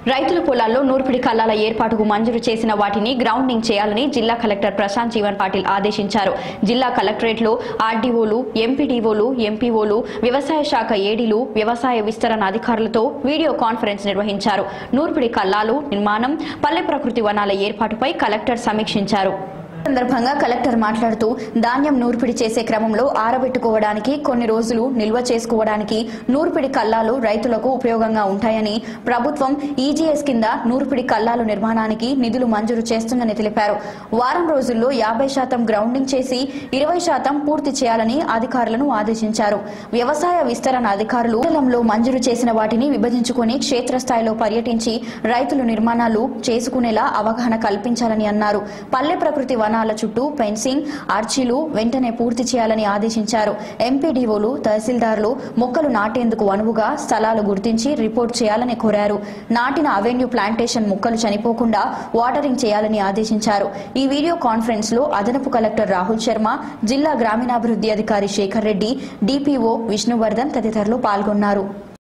రైతుల పొలాల్లో నూర్పిడి కల్లాల ఏర్పాటుకు మంజూరు చేసిన వాటిని గ్రౌండింగ్ చేయాలని జిల్లా కలెక్టర్ ప్రశాంత్ జీవన్ పాటిల్ ఆదేశించారు జిల్లా కలెక్టరేట్లో ఆర్డీఓలు ఎంపీడీఓలు ఎంపీఓలు వ్యవసాయ శాఖ ఏడీలు వ్యవసాయ విస్తరణ అధికారులతో వీడియో కాన్ఫరెన్స్ నిర్వహించారు నూర్పిడి కల్లాలు నిర్మాణం పల్లె ప్రకృతి వనాల ఏర్పాటుపై కలెక్టర్ సమీక్షించారు సందర్భంగా కలెక్టర్ మాట్లాడుతూ ధాన్యం నూర్పిడి చేసే క్రమంలో ఆరబెట్టుకోవడానికి కొన్ని రోజులు నిల్వ చేసుకోవడానికి నూర్పిడి కల్లాలు రైతులకు ఉపయోగంగా ఉంటాయని ప్రభుత్వం ఈజీఎస్ కింద నూర్పిడి కల్లాలు నిర్మాణానికి నిధులు మంజూరు చేస్తుందని తెలిపారు వారం రోజుల్లో యాభై శాతం గ్రౌండింగ్ చేసి ఇరవై శాతం పూర్తి చేయాలని అధికారులను ఆదేశించారు వ్యవసాయ విస్తరణ అధికారులు మండలంలో మంజూరు చేసిన వాటిని విభజించుకుని క్షేత్రస్థాయిలో పర్యటించి రైతులు నిర్మాణాలు చేసుకునేలా అవగాహన కల్పించాలని అన్నారు పల్లె ప్రకృతి వనాల చుట్టూ ఫెన్సింగ్ ఆర్చీలు వెంటనే పూర్తి చేయాలని ఆదేశించారు ఎంపీడీఓలు తహసీల్దార్లు మొక్కలు నాటేందుకు అనువుగా స్థలాలు గుర్తించి రిపోర్ట్ చేయాలని కోరారు నాటిన అవెన్యూ ప్లాంటేషన్ మొక్కలు చనిపోకుండా వాటరింగ్ చేయాలని ఆదేశించారు ఈ వీడియో కాన్ఫరెన్స్ లో అదనపు కలెక్టర్ రాహుల్ శర్మ జిల్లా గ్రామీణాభివృద్ధి అధికారి శేఖర్ రెడ్డి డిపిఓ విష్ణువర్ధన్ తదితరులు పాల్గొన్నారు